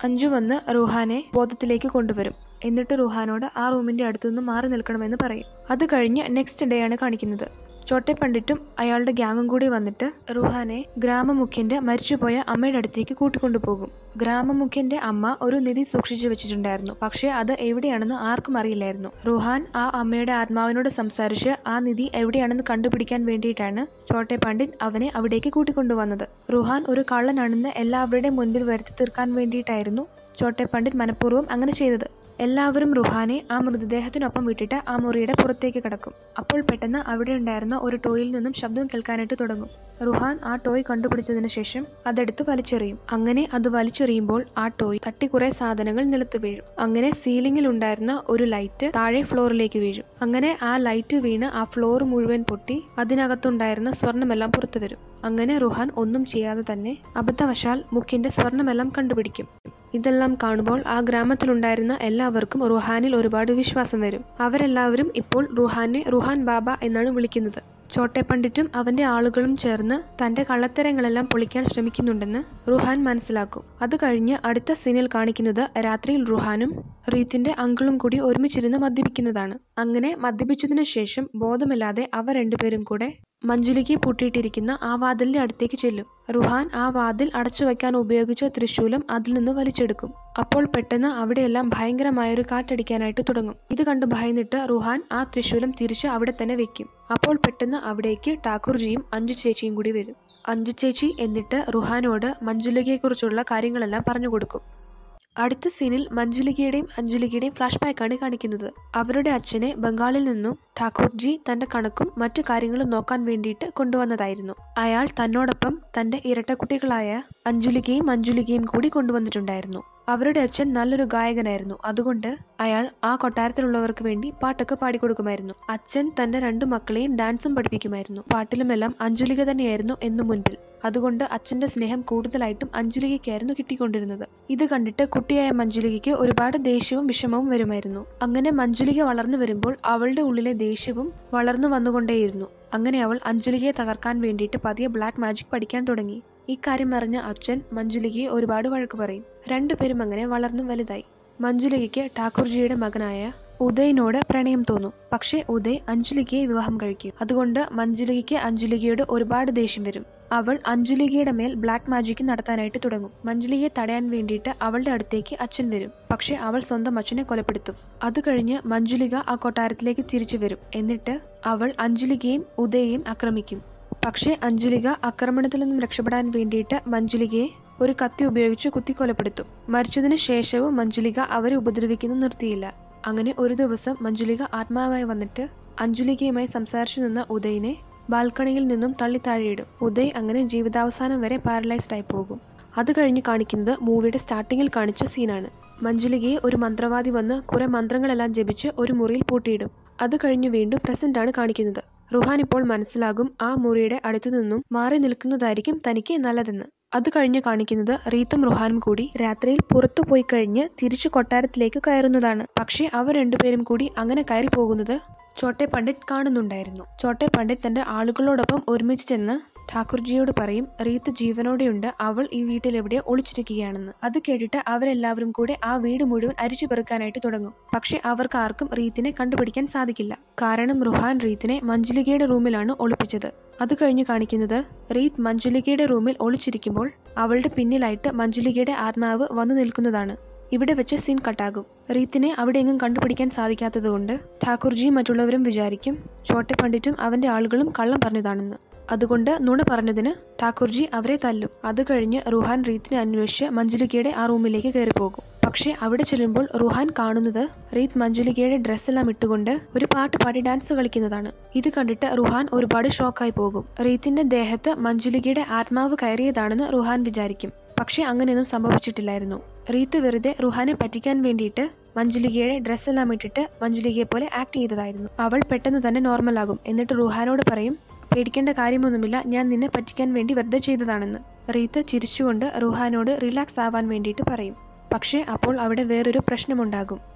അഞ്ജു വന്ന് റുഹാനെ ബോധത്തിലേക്ക് കൊണ്ടുവരും എന്നിട്ട് റുഹാനോട് ആ റൂമിന്റെ അടുത്തുനിന്ന് മാറി നിൽക്കണമെന്ന് പറയും അത് കഴിഞ്ഞ് നെക്സ്റ്റ് ഡേ ആണ് കാണിക്കുന്നത് ചോട്ടെ പണ്ഡിറ്റും അയാളുടെ ഗ്യാങ്ങും കൂടി വന്നിട്ട് റുഹാനെ ഗ്രാമമുഖ്യന്റെ മരിച്ചുപോയ അമ്മയുടെ അടുത്തേക്ക് കൂട്ടിക്കൊണ്ടുപോകും ഗ്രാമമുഖ്യന്റെ അമ്മ ഒരു നിധി സൂക്ഷിച്ചു വെച്ചിട്ടുണ്ടായിരുന്നു പക്ഷേ അത് എവിടെയാണെന്ന് ആർക്കും അറിയില്ലായിരുന്നു റുഹാൻ ആ അമ്മയുടെ ആത്മാവിനോട് സംസാരിച്ച് ആ നിധി എവിടെയാണെന്ന് കണ്ടുപിടിക്കാൻ വേണ്ടിയിട്ടാണ് ചോട്ടെ പണ്ഡിറ്റ് അവനെ അവിടേക്ക് കൂട്ടിക്കൊണ്ടുവന്നത് റുഹാൻ ഒരു കള്ളനാണെന്ന് എല്ലാവരുടെയും മുൻപിൽ വരുത്തി തീർക്കാൻ വേണ്ടിയിട്ടായിരുന്നു ചോട്ടെ പണ്ഡിറ്റ് മനഃപൂർവ്വം അങ്ങനെ ചെയ്തത് എല്ലാവരും റുഹാനെ ആ മൃതദേഹത്തിനൊപ്പം വിട്ടിട്ട് ആ മുറിയുടെ പുറത്തേക്ക് കടക്കും അപ്പോൾ പെട്ടെന്ന് അവിടെ ഉണ്ടായിരുന്ന ഒരു ടോയിൽ നിന്നും ശബ്ദം കേൾക്കാനായിട്ട് തുടങ്ങും റുഹാൻ ആ ടോയ് കണ്ടുപിടിച്ചതിന് ശേഷം അതെടുത്ത് വലിച്ചെറിയും അങ്ങനെ അത് വലിച്ചെറിയുമ്പോൾ ആ ടോയ് തട്ടി കുറെ സാധനങ്ങൾ നിലത്ത് വീഴും അങ്ങനെ സീലിംഗിൽ ഉണ്ടായിരുന്ന ഒരു ലൈറ്റ് താഴെ ഫ്ലോറിലേക്ക് വീഴും അങ്ങനെ ആ ലൈറ്റ് വീണ് ആ ഫ്ലോർ മുഴുവൻ പൊട്ടി അതിനകത്തുണ്ടായിരുന്ന സ്വർണമെല്ലാം പുറത്തു വരും അങ്ങനെ റുഹാൻ ഒന്നും ചെയ്യാതെ തന്നെ അബദ്ധവശാൽ മുഖ്യന്റെ സ്വർണമെല്ലാം കണ്ടുപിടിക്കും ഇതെല്ലാം കാണുമ്പോൾ ആ ഗ്രാമത്തിലുണ്ടായിരുന്ന എല്ലാവർക്കും റുഹാനിൽ ഒരുപാട് വിശ്വാസം വരും അവരെല്ലാവരും ഇപ്പോൾ റുഹാനെ റുഹാൻ ബാബ എന്നാണ് വിളിക്കുന്നത് ചോട്ടെ പണ്ഡിറ്റും അവന്റെ ആളുകളും ചേർന്ന് തന്റെ കള്ളത്തരങ്ങളെല്ലാം പൊളിക്കാൻ ശ്രമിക്കുന്നുണ്ടെന്ന് റുഹാൻ മനസ്സിലാക്കും അത് കഴിഞ്ഞ് അടുത്ത സീനിൽ കാണിക്കുന്നത് രാത്രിയിൽ റുഹാനും റീത്തിന്റെ അങ്കിളും കൂടി ഒരുമിച്ചിരുന്ന് മദ്യപിക്കുന്നതാണ് അങ്ങനെ മദ്യപിച്ചതിനു ശേഷം ബോധമില്ലാതെ അവർ രണ്ടുപേരും കൂടെ മഞ്ജുലിക്ക് പൂട്ടിയിട്ടിരിക്കുന്ന ആ വാതിലിന്റെ അടുത്തേക്ക് ചെല്ലും റുഹാൻ ആ വാതിൽ അടച്ചു വയ്ക്കാൻ ഉപയോഗിച്ച തൃശൂലം അതിൽ നിന്ന് വലിച്ചെടുക്കും അപ്പോൾ പെട്ടെന്ന് അവിടെയെല്ലാം ഭയങ്കരമായൊരു കാറ്റടിക്കാനായിട്ട് തുടങ്ങും ഇത് കണ്ട് ഭയന്നിട്ട് റുഹാൻ ആ തൃശൂലം തിരിച്ച് അവിടെ തന്നെ വെക്കും അപ്പോൾ പെട്ടെന്ന് അവിടേക്ക് ഠാക്കൂർജിയും അഞ്ചു ചേച്ചിയും കൂടി വരും അഞ്ചു ചേച്ചി എന്നിട്ട് റുഹാനോട് മഞ്ജുലികയെക്കുറിച്ചുള്ള കാര്യങ്ങളെല്ലാം പറഞ്ഞു കൊടുക്കും അടുത്ത സീനിൽ മഞ്ജുലികയുടെയും അഞ്ജലികയുടെയും ഫ്ലാഷ് ബാക്കാണ് കാണിക്കുന്നത് അവരുടെ അച്ഛനെ ബംഗാളിൽ നിന്നും ഠാക്കൂർജി തന്റെ കണക്കും മറ്റു കാര്യങ്ങളും നോക്കാൻ വേണ്ടിയിട്ട് കൊണ്ടുവന്നതായിരുന്നു അയാൾ തന്നോടൊപ്പം തന്റെ ഇരട്ടക്കുട്ടികളായ അഞ്ജുലികയും മഞ്ജുലികയും കൂടി കൊണ്ടുവന്നിട്ടുണ്ടായിരുന്നു അവരുടെ അച്ഛൻ നല്ലൊരു ഗായകനായിരുന്നു അതുകൊണ്ട് അയാൾ ആ കൊട്ടാരത്തിലുള്ളവർക്ക് വേണ്ടി പാട്ടൊക്കെ പാടിക്കൊടുക്കുമായിരുന്നു അച്ഛൻ തന്റെ രണ്ടു മക്കളെയും ഡാൻസും പഠിപ്പിക്കുമായിരുന്നു പാട്ടിലുമെല്ലാം അഞ്ജലിക തന്നെയായിരുന്നു എന്നു മുൻപിൽ അതുകൊണ്ട് അച്ഛന്റെ സ്നേഹം കൂടുതലായിട്ടും അഞ്ജലികയ്ക്കായിരുന്നു കിട്ടിക്കൊണ്ടിരുന്നത് ഇത് കണ്ടിട്ട് കുട്ടിയായ മഞ്ജുലികയ്ക്ക് ഒരുപാട് ദേഷ്യവും വിഷമവും വരുമായിരുന്നു അങ്ങനെ മഞ്ജുലിക വളർന്നു വരുമ്പോൾ അവളുടെ ഉള്ളിലെ ദേഷ്യവും വളർന്നു വന്നുകൊണ്ടേയിരുന്നു അങ്ങനെ അവൾ അഞ്ജലികയെ തകർക്കാൻ വേണ്ടിയിട്ട് പതിയെ ബ്ലാക്ക് മാജിക് പഠിക്കാൻ തുടങ്ങി ഇക്കാര്യം അറിഞ്ഞ അച്ഛൻ മഞ്ജുലികയെ ഒരുപാട് വഴക്ക് പറയും രണ്ടുപേരും അങ്ങനെ വളർന്നു വലുതായി മഞ്ജുലികയ്ക്ക് ഠാക്കൂർജിയുടെ മകനായ ഉദയനോട് പ്രണയം തോന്നും പക്ഷേ ഉദയ് അഞ്ജലികയെ വിവാഹം കഴിക്കും അതുകൊണ്ട് മഞ്ജുലികയ്ക്ക് അഞ്ജലികയോട് ഒരുപാട് ദേഷ്യം വരും അവൾ അഞ്ജലികയുടെ മേൽ ബ്ലാക്ക് മാജിക് നടത്താനായിട്ട് തുടങ്ങും മഞ്ജുലിയെ തടയാൻ വേണ്ടിയിട്ട് അവളുടെ അടുത്തേക്ക് അച്ഛൻ വരും പക്ഷെ അവൾ സ്വന്തം അച്ഛനെ കൊലപ്പെടുത്തും അത് കഴിഞ്ഞ് മഞ്ജുലിക ആ കൊട്ടാരത്തിലേക്ക് തിരിച്ചു വരും എന്നിട്ട് അവൾ അഞ്ജലികയും ഉദയെയും ആക്രമിക്കും പക്ഷേ അഞ്ജലിക ആക്രമണത്തിൽ നിന്നും രക്ഷപ്പെടാൻ വേണ്ടിയിട്ട് മഞ്ജുലികയെ ഒരു കത്തി ഉപയോഗിച്ച് കുത്തിക്കൊലപ്പെടുത്തും മരിച്ചതിനു ശേഷവും മഞ്ജുലിക അവരെ ഉപദ്രവിക്കുന്നു നിർത്തിയില്ല അങ്ങനെ ഒരു ദിവസം മഞ്ജുലിക ആത്മാവായി വന്നിട്ട് അഞ്ജുലികയുമായി സംസാരിച്ചു നിന്ന ഉദയനെ ബാൽക്കണിയിൽ നിന്നും തള്ളി താഴെയിടും ഉദയ് അങ്ങനെ ജീവിതാവസാനം വരെ പാരലൈസ്ഡ് ആയി പോകും അത് കഴിഞ്ഞ് കാണിക്കുന്നത് മൂവിയുടെ സ്റ്റാർട്ടിങ്ങിൽ കാണിച്ച സീനാണ് മഞ്ജുലികയെ ഒരു മന്ത്രവാദി വന്ന് കുറെ മന്ത്രങ്ങളെല്ലാം ജപിച്ച് ഒരു മുറിയിൽ പൂട്ടിയിടും അത് കഴിഞ്ഞ് വീണ്ടും പ്രസന്റ് ആണ് കാണിക്കുന്നത് റുഹാൻ ഇപ്പോൾ മനസ്സിലാകും ആ മുറിയുടെ അടുത്തു നിന്നും മാറി നിൽക്കുന്നതായിരിക്കും തനിക്ക് നല്ലതെന്ന് അത് കഴിഞ്ഞ് കാണിക്കുന്നത് റീത്തും റുഹാനും കൂടി രാത്രിയിൽ പുറത്തു പോയി കഴിഞ്ഞ് തിരിച്ചു കൊട്ടാരത്തിലേക്ക് കയറുന്നതാണ് പക്ഷേ അവർ രണ്ടുപേരും കൂടി അങ്ങനെ കയറി പോകുന്നത് ചോട്ടെ പണ്ഡിറ്റ് കാണുന്നുണ്ടായിരുന്നു ചോട്ടെ പണ്ഡിറ്റ് തന്റെ ആളുകളോടൊപ്പം ഒരുമിച്ച് ചെന്ന് ഠാക്കൂർജിയോട് പറയും റീത്ത് ജീവനോടെയുണ്ട് അവൾ ഈ വീട്ടിൽ എവിടെ ഒളിച്ചിരിക്കുകയാണെന്ന് അത് കേട്ടിട്ട് അവരെല്ലാവരും കൂടെ ആ വീട് മുഴുവൻ അരിച്ചു പെറുക്കാനായിട്ട് തുടങ്ങും പക്ഷെ അവർക്ക് ആർക്കും റീത്തിനെ കണ്ടുപിടിക്കാൻ സാധിക്കില്ല കാരണം റുഹാൻ റീത്തിനെ മഞ്ജുലികയുടെ റൂമിലാണ് ഒളിപ്പിച്ചത് അത് കഴിഞ്ഞ് കാണിക്കുന്നത് റീത്ത് മഞ്ജുലികയുടെ റൂമിൽ ഒളിച്ചിരിക്കുമ്പോൾ അവളുടെ പിന്നിലായിട്ട് മഞ്ജുലികയുടെ ആത്മാവ് വന്നു നിൽക്കുന്നതാണ് ഇവിടെ വെച്ച് സീൻ കട്ടാകും റീത്തിനെ അവിടെ എങ്ങും കണ്ടുപിടിക്കാൻ സാധിക്കാത്തതുകൊണ്ട് ഠാക്കൂർജിയും മറ്റുള്ളവരും വിചാരിക്കും ചോട്ടെ പണ്ഡിറ്റും അവന്റെ ആളുകളും കള്ളം പറഞ്ഞതാണെന്ന് അതുകൊണ്ട് നുണ പറഞ്ഞതിന് ഠാക്കൂർജി അവരെ തല്ലും അത് കഴിഞ്ഞ് റുഹാൻ റീത്തിനെ അന്വേഷിച്ച് മഞ്ജുലികയുടെ ആ റൂമിലേക്ക് കയറി പോകും പക്ഷേ അവിടെ ചെല്ലുമ്പോൾ റുഹാൻ കാണുന്നത് റീത്ത് മഞ്ജുലികയുടെ ഡ്രസ്സെല്ലാം ഇട്ടുകൊണ്ട് ഒരു പാട്ട് പാടി ഡാൻസ് കളിക്കുന്നതാണ് ഇത് കണ്ടിട്ട് റുഹാൻ ഒരുപാട് ഷോക്കായി പോകും റീത്തിന്റെ ദേഹത്ത് മഞ്ജുലികയുടെ ആത്മാവ് കയറിയതാണെന്ന് റുഹാൻ വിചാരിക്കും പക്ഷേ അങ്ങനെയൊന്നും സംഭവിച്ചിട്ടില്ലായിരുന്നു റീത്ത് വെറുതെ റുഹാനെ പറ്റിക്കാൻ വേണ്ടിയിട്ട് മഞ്ജുലികയുടെ ഡ്രസ്സെല്ലാം ഇട്ടിട്ട് മഞ്ജുലികയെ പോലെ ആക്ട് ചെയ്തതായിരുന്നു അവൾ പെട്ടെന്ന് തന്നെ നോർമൽ ആകും എന്നിട്ട് റുഹാനോട് പറയും പേടിക്കേണ്ട കാര്യമൊന്നുമില്ല ഞാൻ നിന്നെ പറ്റിക്കാൻ വേണ്ടി വെറുതെ ചെയ്തതാണെന്ന് റീത്ത് ചിരിച്ചുകൊണ്ട് റുഹാനോട് റിലാക്സ് ആവാൻ വേണ്ടിയിട്ട് പറയും പക്ഷേ അപ്പോൾ അവിടെ വേറൊരു പ്രശ്നമുണ്ടാകും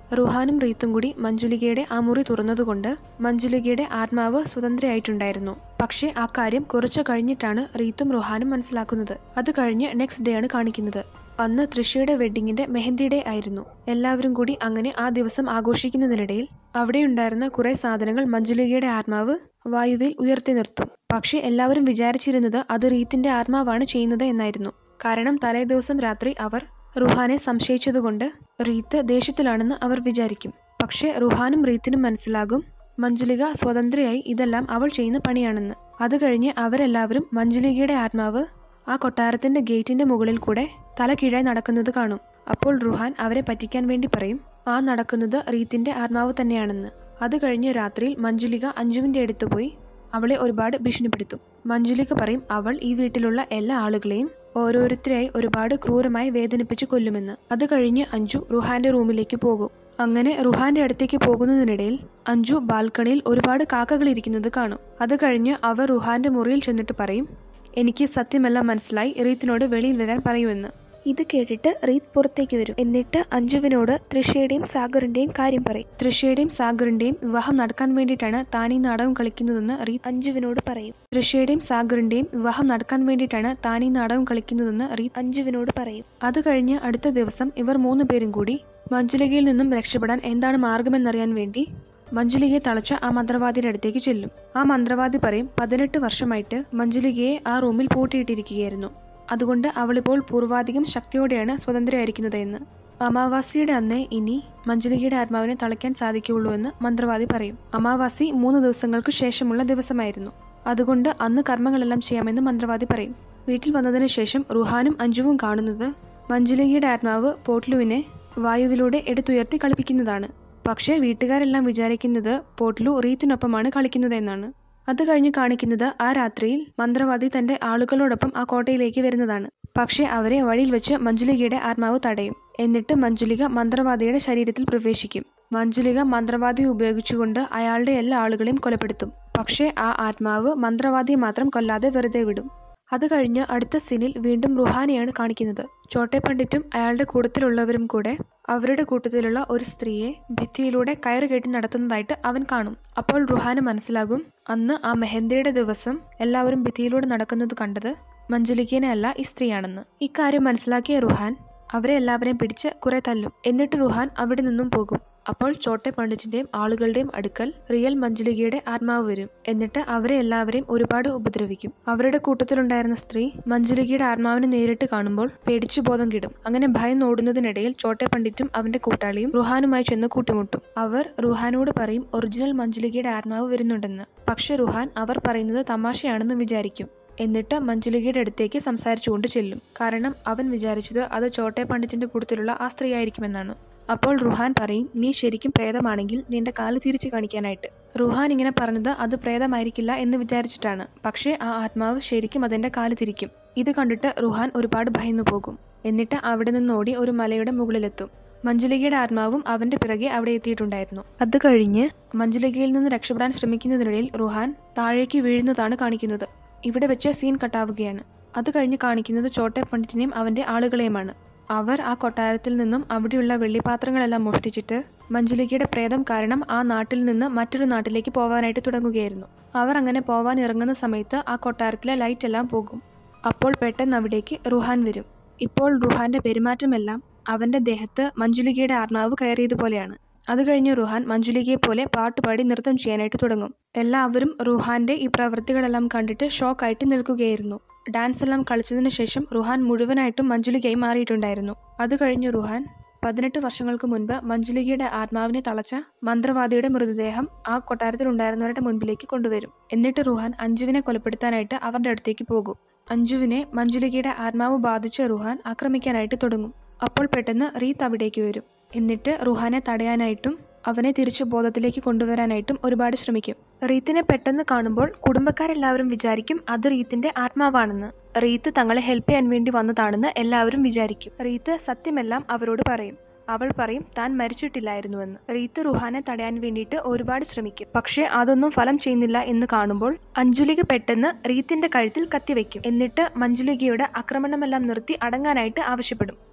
റുഹാനും റീത്തും കൂടി മഞ്ജുലികയുടെ ആ മുറി തുറന്നതുകൊണ്ട് മഞ്ജുലികയുടെ ആത്മാവ് സ്വതന്ത്രയായിട്ടുണ്ടായിരുന്നു പക്ഷേ ആ കാര്യം കുറച്ചു കഴിഞ്ഞിട്ടാണ് റീത്തും റുഹാനും മനസ്സിലാക്കുന്നത് അത് കഴിഞ്ഞ് നെക്സ്റ്റ് ഡേ ആണ് കാണിക്കുന്നത് അന്ന് തൃഷയുടെ വെഡ്ഡിങ്ങിന്റെ മെഹന്തി ഡേ ആയിരുന്നു എല്ലാവരും കൂടി അങ്ങനെ ആ ദിവസം ആഘോഷിക്കുന്നതിനിടയിൽ അവിടെയുണ്ടായിരുന്ന കുറെ സാധനങ്ങൾ മഞ്ജുലികയുടെ ആത്മാവ് വായുവിൽ ഉയർത്തി നിർത്തും പക്ഷേ എല്ലാവരും വിചാരിച്ചിരുന്നത് അത് റീത്തിന്റെ ആത്മാവാണ് ചെയ്യുന്നത് എന്നായിരുന്നു കാരണം തലേ ദിവസം രാത്രി അവർ റുഹാനെ സംശയിച്ചതുകൊണ്ട് റീത്ത് ദേഷ്യത്തിലാണെന്ന് അവർ വിചാരിക്കും പക്ഷേ റുഹാനും റീത്തിനും മനസ്സിലാകും മഞ്ജുലിക സ്വതന്ത്രയായി ഇതെല്ലാം അവൾ ചെയ്യുന്ന പണിയാണെന്ന് അത് കഴിഞ്ഞ് അവരെല്ലാവരും മഞ്ജുലികയുടെ ആത്മാവ് ആ കൊട്ടാരത്തിന്റെ ഗേറ്റിന്റെ മുകളിൽ കൂടെ തല കീഴായി നടക്കുന്നത് കാണും അപ്പോൾ റുഹാൻ അവരെ പറ്റിക്കാൻ വേണ്ടി പറയും ആ നടക്കുന്നത് റീത്തിന്റെ ആത്മാവ് തന്നെയാണെന്ന് അത് കഴിഞ്ഞ് രാത്രിയിൽ മഞ്ജുലിക അഞ്ജുവിന്റെ അടുത്ത് പോയി അവളെ ഒരുപാട് ഭീഷണിപ്പെടുത്തും മഞ്ജുലിക പറയും അവൾ ഈ വീട്ടിലുള്ള എല്ലാ ആളുകളെയും ഓരോരുത്തരെയായി ഒരുപാട് ക്രൂരമായി വേദനിപ്പിച്ച് കൊല്ലുമെന്ന് അത് കഴിഞ്ഞ് അഞ്ജു റുഹാന്റെ റൂമിലേക്ക് പോകും അങ്ങനെ റുഹാന്റെ അടുത്തേക്ക് പോകുന്നതിനിടയിൽ അഞ്ജു ബാൽക്കണിയിൽ ഒരുപാട് കാക്കകൾ ഇരിക്കുന്നത് കാണും അത് കഴിഞ്ഞ് അവർ റുഹാന്റെ മുറിയിൽ ചെന്നിട്ട് പറയും എനിക്ക് സത്യമെല്ലാം മനസ്സിലായി റീത്തിനോട് വെളിയിൽ വരാൻ പറയുമെന്ന് ഇത് കേട്ടിട്ട് റീത്ത് പുറത്തേക്ക് വരും എന്നിട്ട് അഞ്ജുവിനോട് തൃഷയുടെയും സാഗറിന്റെയും കാര്യം പറയും തൃഷയുടെയും സാഗറിന്റെയും വിവാഹം നടക്കാൻ വേണ്ടിയിട്ടാണ് താൻ ഈ നാടകം കളിക്കുന്നതെന്ന് റീത്ത് അഞ്ജുവിനോട് പറയും തൃഷയുടെയും സാഗറിന്റെയും വിവാഹം നടക്കാൻ വേണ്ടിയിട്ടാണ് താൻ ഈ നാടകം കളിക്കുന്നതെന്ന് റീത്ത് അഞ്ജുവിനോട് പറയും അത് കഴിഞ്ഞ് അടുത്ത ദിവസം ഇവർ മൂന്ന് പേരും കൂടി മഞ്ജുലികയിൽ നിന്നും രക്ഷപ്പെടാൻ എന്താണ് മാർഗമെന്നറിയാൻ വേണ്ടി മഞ്ജുലികയെ തളച്ച ആ മന്ത്രവാദിയുടെ അടുത്തേക്ക് ചെല്ലും ആ മന്ത്രവാദി പറയും പതിനെട്ട് വർഷമായിട്ട് മഞ്ജുലികയെ ആ റൂമിൽ പൂട്ടിയിട്ടിരിക്കുകയായിരുന്നു അതുകൊണ്ട് അവളിപ്പോൾ പൂർവാധികം ശക്തിയോടെയാണ് സ്വതന്ത്രയായിരിക്കുന്നത് എന്ന് അമാവാസിയുടെ അന്നേ ഇനി മഞ്ജുലികയുടെ ആത്മാവിനെ തളയ്ക്കാൻ സാധിക്കുകയുള്ളൂ എന്ന് മന്ത്രവാദി പറയും അമാവാസി മൂന്ന് ദിവസങ്ങൾക്ക് ശേഷമുള്ള ദിവസമായിരുന്നു അതുകൊണ്ട് അന്ന് കർമ്മങ്ങളെല്ലാം ചെയ്യാമെന്ന് മന്ത്രവാദി പറയും വീട്ടിൽ വന്നതിന് ശേഷം റുഹാനും അഞ്ജുവും കാണുന്നത് മഞ്ജുലികയുടെ ആത്മാവ് പോട്ട്ലുവിനെ വായുവിലൂടെ എടുത്തുയർത്തി കളിപ്പിക്കുന്നതാണ് പക്ഷേ വീട്ടുകാരെല്ലാം വിചാരിക്കുന്നത് പോട്ട്ലു റീത്തിനൊപ്പമാണ് കളിക്കുന്നതെന്നാണ് അത് കഴിഞ്ഞ് കാണിക്കുന്നത് ആ രാത്രിയിൽ മന്ത്രവാദി തന്റെ ആളുകളോടൊപ്പം ആ കോട്ടയിലേക്ക് വരുന്നതാണ് പക്ഷേ അവരെ വഴിയിൽ വെച്ച് മഞ്ജുലികയുടെ ആത്മാവ് തടയും എന്നിട്ട് മഞ്ജുലിക മന്ത്രവാദിയുടെ ശരീരത്തിൽ പ്രവേശിക്കും മഞ്ജുലിക മന്ത്രവാദി ഉപയോഗിച്ചുകൊണ്ട് അയാളുടെ എല്ലാ ആളുകളെയും കൊലപ്പെടുത്തും പക്ഷേ ആ ആത്മാവ് മന്ത്രവാദിയെ മാത്രം കൊല്ലാതെ വെറുതെ വിടും അത് കഴിഞ്ഞ് അടുത്ത സീനിൽ വീണ്ടും റുഹാനെയാണ് കാണിക്കുന്നത് ചോട്ടെ പണ്ഡിറ്റും അയാളുടെ കൂട്ടത്തിലുള്ളവരും കൂടെ അവരുടെ കൂട്ടത്തിലുള്ള ഒരു സ്ത്രീയെ ഭിത്തിയിലൂടെ കയറ് കെട്ടി നടത്തുന്നതായിട്ട് അവൻ കാണും അപ്പോൾ റുഹാന് മനസ്സിലാകും അന്ന് ആ മെഹന്തിയുടെ ദിവസം എല്ലാവരും ഭിത്തിയിലൂടെ നടക്കുന്നത് കണ്ടത് മഞ്ജുലിക്കേനെ അല്ല ഈ സ്ത്രീയാണെന്ന് ഇക്കാര്യം മനസ്സിലാക്കിയ റുഹാൻ അവരെ എല്ലാവരെയും പിടിച്ച് കുറെ തല്ലും എന്നിട്ട് റുഹാൻ അവിടെ നിന്നും പോകും അപ്പോൾ ചോട്ടെ പണ്ഡിറ്റിന്റെയും ആളുകളുടെയും അടുക്കൽ റിയൽ മഞ്ജുലികയുടെ ആത്മാവ് വരും എന്നിട്ട് അവരെ എല്ലാവരെയും ഒരുപാട് ഉപദ്രവിക്കും അവരുടെ കൂട്ടത്തിലുണ്ടായിരുന്ന സ്ത്രീ മഞ്ജുലികയുടെ ആത്മാവിനെ നേരിട്ട് കാണുമ്പോൾ പേടിച്ചു ബോധം കിടും അങ്ങനെ ഭയം ഓടുന്നതിനിടയിൽ ചോട്ടെ പണ്ഡിറ്റും അവന്റെ കൂട്ടാളിയും റുഹാനുമായി ചെന്ന് കൂട്ടിമുട്ടും അവർ റുഹാനോട് പറയും ഒറിജിനൽ മഞ്ജുലികയുടെ ആത്മാവ് വരുന്നുണ്ടെന്ന് പക്ഷെ റുഹാൻ അവർ പറയുന്നത് തമാശയാണെന്ന് വിചാരിക്കും എന്നിട്ട് മഞ്ജുലികയുടെ അടുത്തേക്ക് സംസാരിച്ചുകൊണ്ട് ചെല്ലും കാരണം അവൻ വിചാരിച്ചത് അത് ചോട്ടെ പണ്ഡിറ്റിന്റെ കൂട്ടത്തിലുള്ള ആ സ്ത്രീ ആയിരിക്കുമെന്നാണ് അപ്പോൾ റുഹാൻ പറയും നീ ശരിക്കും പ്രേതമാണെങ്കിൽ നിന്റെ കാല് തിരിച്ചു കാണിക്കാനായിട്ട് റുഹാൻ ഇങ്ങനെ പറഞ്ഞത് അത് പ്രേതമായിരിക്കില്ല എന്ന് വിചാരിച്ചിട്ടാണ് പക്ഷേ ആ ആത്മാവ് ശരിക്കും അതിന്റെ കാല് തിരിക്കും ഇത് കണ്ടിട്ട് റുഹാൻ ഒരുപാട് ഭയന്നു പോകും എന്നിട്ട് അവിടെ നിന്നോടി ഒരു മലയുടെ മുകളിലെത്തും മഞ്ജുലികയുടെ ആത്മാവും അവന്റെ പിറകെ അവിടെ എത്തിയിട്ടുണ്ടായിരുന്നു അത് കഴിഞ്ഞ് മഞ്ജുലികയിൽ നിന്ന് രക്ഷപ്പെടാൻ ശ്രമിക്കുന്നതിനിടയിൽ റുഹാൻ താഴേക്ക് വീഴുന്നതാണ് കാണിക്കുന്നത് ഇവിടെ വെച്ച് സീൻ കട്ടാവുകയാണ് അത് കഴിഞ്ഞ് കാണിക്കുന്നത് ചോട്ടെ പണ്ഡിറ്റിനെയും അവന്റെ ആളുകളെയുമാണ് അവർ ആ കൊട്ടാരത്തിൽ നിന്നും അവിടെയുള്ള വെള്ളിപ്പാത്രങ്ങളെല്ലാം മോഷ്ടിച്ചിട്ട് മഞ്ജുലികയുടെ പ്രേതം കാരണം ആ നാട്ടിൽ നിന്ന് മറ്റൊരു നാട്ടിലേക്ക് പോവാനായിട്ട് തുടങ്ങുകയായിരുന്നു അവർ അങ്ങനെ പോവാൻ ഇറങ്ങുന്ന സമയത്ത് ആ കൊട്ടാരത്തിലെ ലൈറ്റ് എല്ലാം പോകും അപ്പോൾ പെട്ടെന്ന് അവിടേക്ക് റുഹാൻ വരും ഇപ്പോൾ റുഹാന്റെ പെരുമാറ്റമെല്ലാം അവന്റെ ദേഹത്ത് മഞ്ജുലികയുടെ ആത്മാവ് കയറിയതുപോലെയാണ് അത് കഴിഞ്ഞ് റുഹാൻ മഞ്ജുലികയെ പോലെ പാട്ടുപാടി നൃത്തം ചെയ്യാനായിട്ട് തുടങ്ങും എല്ലാവരും റുഹാന്റെ ഈ പ്രവൃത്തികളെല്ലാം കണ്ടിട്ട് ഷോക്കായിട്ട് നിൽക്കുകയായിരുന്നു ഡാൻസ് എല്ലാം കളിച്ചതിനു ശേഷം റുഹാൻ മുഴുവനായിട്ടും മഞ്ജുലികയായി മാറിയിട്ടുണ്ടായിരുന്നു അത് കഴിഞ്ഞ് റുഹാൻ പതിനെട്ട് വർഷങ്ങൾക്ക് മുൻപ് മഞ്ജുലികയുടെ ആത്മാവിനെ തളച്ച മന്ത്രവാദിയുടെ മൃതദേഹം ആ കൊട്ടാരത്തിൽ ഉണ്ടായിരുന്നവരുടെ മുൻപിലേക്ക് കൊണ്ടുവരും എന്നിട്ട് റുഹാൻ അഞ്ജുവിനെ കൊലപ്പെടുത്താനായിട്ട് അവരുടെ അടുത്തേക്ക് പോകും അഞ്ജുവിനെ മഞ്ജുലികയുടെ ആത്മാവ് ബാധിച്ച റുഹാൻ ആക്രമിക്കാനായിട്ട് തുടങ്ങും അപ്പോൾ പെട്ടെന്ന് റീത്ത് അവിടേക്ക് വരും എന്നിട്ട് റുഹാനെ തടയാനായിട്ടും അവനെ തിരിച്ച് ബോധത്തിലേക്ക് കൊണ്ടുവരാനായിട്ടും ഒരുപാട് ശ്രമിക്കും റീത്തിനെ പെട്ടെന്ന് കാണുമ്പോൾ കുടുംബക്കാരെല്ലാവരും വിചാരിക്കും അത് റീത്തിന്റെ ആത്മാവാണെന്ന് റീത്ത് തങ്ങളെ ഹെൽപ്പ് ചെയ്യാൻ വേണ്ടി വന്നതാണെന്ന് എല്ലാവരും വിചാരിക്കും റീത്ത് സത്യമെല്ലാം അവരോട് പറയും അവൾ പറയും താൻ മരിച്ചിട്ടില്ലായിരുന്നുവെന്ന് റീത്ത് റുഹാനെ തടയാൻ വേണ്ടിയിട്ട് ഒരുപാട് ശ്രമിക്കും പക്ഷേ അതൊന്നും ഫലം ചെയ്യുന്നില്ല എന്ന് കാണുമ്പോൾ അഞ്ജുലിക പെട്ടെന്ന് റീത്തിന്റെ കഴുത്തിൽ കത്തിവെക്കും എന്നിട്ട് മഞ്ജുലികയുടെ ആക്രമണമെല്ലാം നിർത്തി അടങ്ങാനായിട്ട് ആവശ്യപ്പെടും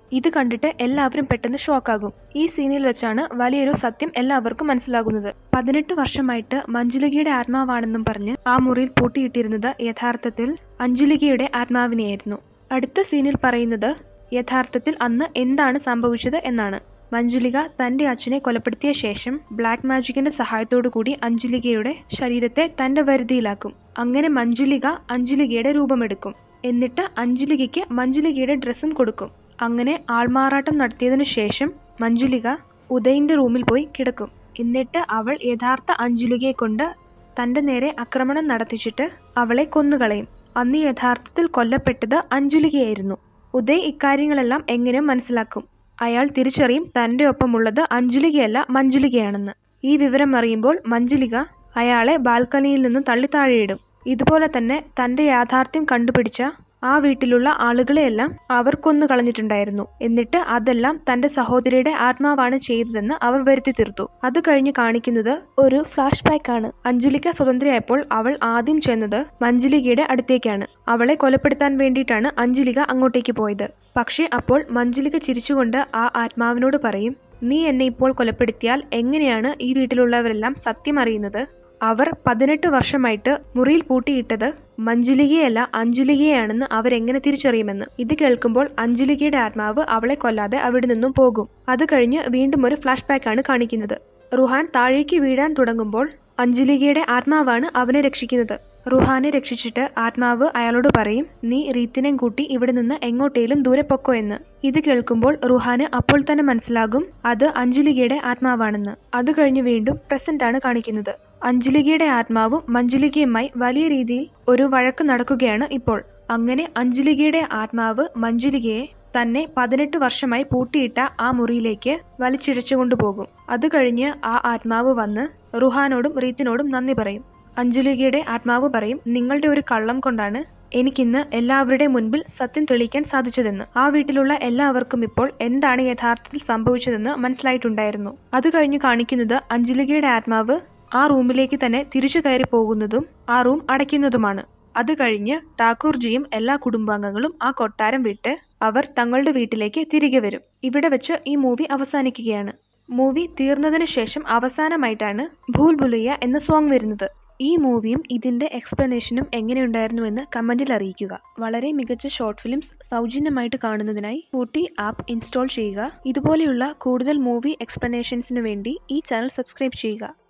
ഇത് കണ്ടിട്ട് എല്ലാവരും പെട്ടെന്ന് ഷോക്കാകും ഈ സീനിൽ വെച്ചാണ് വലിയൊരു സത്യം എല്ലാവർക്കും മനസ്സിലാകുന്നത് പതിനെട്ട് വർഷമായിട്ട് മഞ്ജുലികയുടെ ആത്മാവാണെന്നും പറഞ്ഞ് ആ മുറിയിൽ പൂട്ടിയിട്ടിരുന്നത് യഥാർത്ഥത്തിൽ അഞ്ജുലികയുടെ ആത്മാവിനെയായിരുന്നു അടുത്ത സീനിൽ പറയുന്നത് യഥാർത്ഥത്തിൽ അന്ന് എന്താണ് സംഭവിച്ചത് എന്നാണ് മഞ്ജുലിക തന്റെ അച്ഛനെ കൊലപ്പെടുത്തിയ ശേഷം ബ്ലാക്ക് മാജിക്കിന്റെ സഹായത്തോടു കൂടി അഞ്ജുലികയുടെ ശരീരത്തെ തന്റെ വരുതിയിലാക്കും അങ്ങനെ മഞ്ജുലിക അഞ്ജുലികയുടെ രൂപമെടുക്കും എന്നിട്ട് അഞ്ജുലികയ്ക്ക് മഞ്ജുലികയുടെ ഡ്രസ്സും കൊടുക്കും അങ്ങനെ ആൾമാറാട്ടം നടത്തിയതിനു ശേഷം മഞ്ജുലിക ഉദയിന്റെ റൂമിൽ പോയി കിടക്കും എന്നിട്ട് അവൾ യഥാർത്ഥ അഞ്ജുലികയെ കൊണ്ട് തന്റെ നേരെ ആക്രമണം നടത്തിച്ചിട്ട് അവളെ കൊന്നുകളയും അന്ന് യഥാർത്ഥത്തിൽ കൊല്ലപ്പെട്ടത് അഞ്ജുലികയായിരുന്നു ഉദയ് ഇക്കാര്യങ്ങളെല്ലാം എങ്ങനെ മനസ്സിലാക്കും അയാൾ തിരിച്ചറിയും തന്റെ ഒപ്പമുള്ളത് അഞ്ജുലികയല്ല മഞ്ജുലികയാണെന്ന് ഈ വിവരം അറിയുമ്പോൾ മഞ്ജുലിക അയാളെ ബാൽക്കണിയിൽ നിന്ന് തള്ളി താഴെയിടും ഇതുപോലെ തന്നെ തന്റെ യാഥാർത്ഥ്യം കണ്ടുപിടിച്ച ആ വീട്ടിലുള്ള ആളുകളെയെല്ലാം അവർ കൊന്നു കളഞ്ഞിട്ടുണ്ടായിരുന്നു എന്നിട്ട് അതെല്ലാം തന്റെ സഹോദരിയുടെ ആത്മാവാണ് ചെയ്തതെന്ന് അവർ വരുത്തി തീർത്തു അത് കഴിഞ്ഞ് കാണിക്കുന്നത് ഒരു ഫ്ലാഷ് ബാക്ക് ആണ് അഞ്ജലിക സ്വതന്ത്രയായപ്പോൾ അവൾ ആദ്യം ചെന്നത് മഞ്ജുലികയുടെ അടുത്തേക്കാണ് അവളെ കൊലപ്പെടുത്താൻ വേണ്ടിയിട്ടാണ് അഞ്ജലിക അങ്ങോട്ടേക്ക് പോയത് പക്ഷേ അപ്പോൾ മഞ്ജുലിക ചിരിച്ചുകൊണ്ട് ആ ആത്മാവിനോട് പറയും നീ എന്നെ ഇപ്പോൾ കൊലപ്പെടുത്തിയാൽ എങ്ങനെയാണ് ഈ വീട്ടിലുള്ളവരെല്ലാം സത്യം അറിയുന്നത് അവർ പതിനെട്ട് വർഷമായിട്ട് മുറിയിൽ പൂട്ടിയിട്ടത് മഞ്ജുലികയല്ല അഞ്ജുലികയാണെന്ന് അവരെങ്ങനെ തിരിച്ചറിയുമെന്ന് ഇത് കേൾക്കുമ്പോൾ അഞ്ജുലികയുടെ ആത്മാവ് അവളെ കൊല്ലാതെ അവിടെ നിന്നും പോകും അത് കഴിഞ്ഞ് വീണ്ടും ഒരു ഫ്ലാഷ് ബാക്ക് ആണ് കാണിക്കുന്നത് റുഹാൻ താഴേക്ക് വീഴാൻ തുടങ്ങുമ്പോൾ അഞ്ജലികയുടെ ആത്മാവാണ് അവനെ രക്ഷിക്കുന്നത് റുഹാനെ രക്ഷിച്ചിട്ട് ആത്മാവ് അയാളോട് പറയും നീ റീത്തിനെയും കൂട്ടി ഇവിടെ നിന്ന് എങ്ങോട്ടേലും ദൂരെ പൊക്കോ എന്ന് ഇത് കേൾക്കുമ്പോൾ റുഹാന് അപ്പോൾ തന്നെ മനസ്സിലാകും അത് അഞ്ജലികയുടെ ആത്മാവാണെന്ന് അത് കഴിഞ്ഞ് വീണ്ടും പ്രസന്റ് ആണ് കാണിക്കുന്നത് അഞ്ജലികയുടെ ആത്മാവും മഞ്ജുലികയുമായി വലിയ രീതിയിൽ ഒരു വഴക്ക് നടക്കുകയാണ് ഇപ്പോൾ അങ്ങനെ അഞ്ജലികയുടെ ആത്മാവ് മഞ്ജുലികയെ തന്നെ പതിനെട്ട് വർഷമായി പൂട്ടിയിട്ട ആ മുറിയിലേക്ക് വലിച്ചിഴച്ചു കൊണ്ടുപോകും അത് കഴിഞ്ഞ് ആ ആത്മാവ് വന്ന് റുഹാനോടും റീത്തിനോടും നന്ദി പറയും അഞ്ജലികയുടെ ആത്മാവ് പറയും നിങ്ങളുടെ ഒരു കള്ളം കൊണ്ടാണ് എനിക്കിന്ന് എല്ലാവരുടെ മുൻപിൽ സത്യം തെളിയിക്കാൻ സാധിച്ചതെന്ന് ആ വീട്ടിലുള്ള എല്ലാവർക്കും ഇപ്പോൾ എന്താണ് യഥാർത്ഥത്തിൽ സംഭവിച്ചതെന്ന് മനസ്സിലായിട്ടുണ്ടായിരുന്നു അത് കഴിഞ്ഞ് കാണിക്കുന്നത് അഞ്ജലികയുടെ ആത്മാവ് ആ റൂമിലേക്ക് തന്നെ തിരിച്ചു കയറി പോകുന്നതും ആ റൂം അടയ്ക്കുന്നതുമാണ് അത് കഴിഞ്ഞ് ഠാക്കൂർജിയും എല്ലാ കുടുംബാംഗങ്ങളും ആ കൊട്ടാരം വിട്ട് അവർ തങ്ങളുടെ വീട്ടിലേക്ക് തിരികെ വരും ഇവിടെ വെച്ച് ഈ മൂവി അവസാനിക്കുകയാണ് മൂവി തീർന്നതിന് ശേഷം അവസാനമായിട്ടാണ് ഭൂൽ ഭുലയ്യ എന്ന സോങ് വരുന്നത് ഈ മൂവിയും ഇതിന്റെ എക്സ്പ്ലനേഷനും എങ്ങനെയുണ്ടായിരുന്നുവെന്ന് കമന്റിൽ അറിയിക്കുക വളരെ മികച്ച ഷോർട്ട് ഫിലിംസ് സൗജന്യമായിട്ട് കാണുന്നതിനായി കൂട്ടി ആപ്പ് ഇൻസ്റ്റാൾ ചെയ്യുക ഇതുപോലെയുള്ള കൂടുതൽ മൂവി എക്സ്പ്ലനേഷൻസിനു വേണ്ടി ഈ ചാനൽ സബ്സ്ക്രൈബ് ചെയ്യുക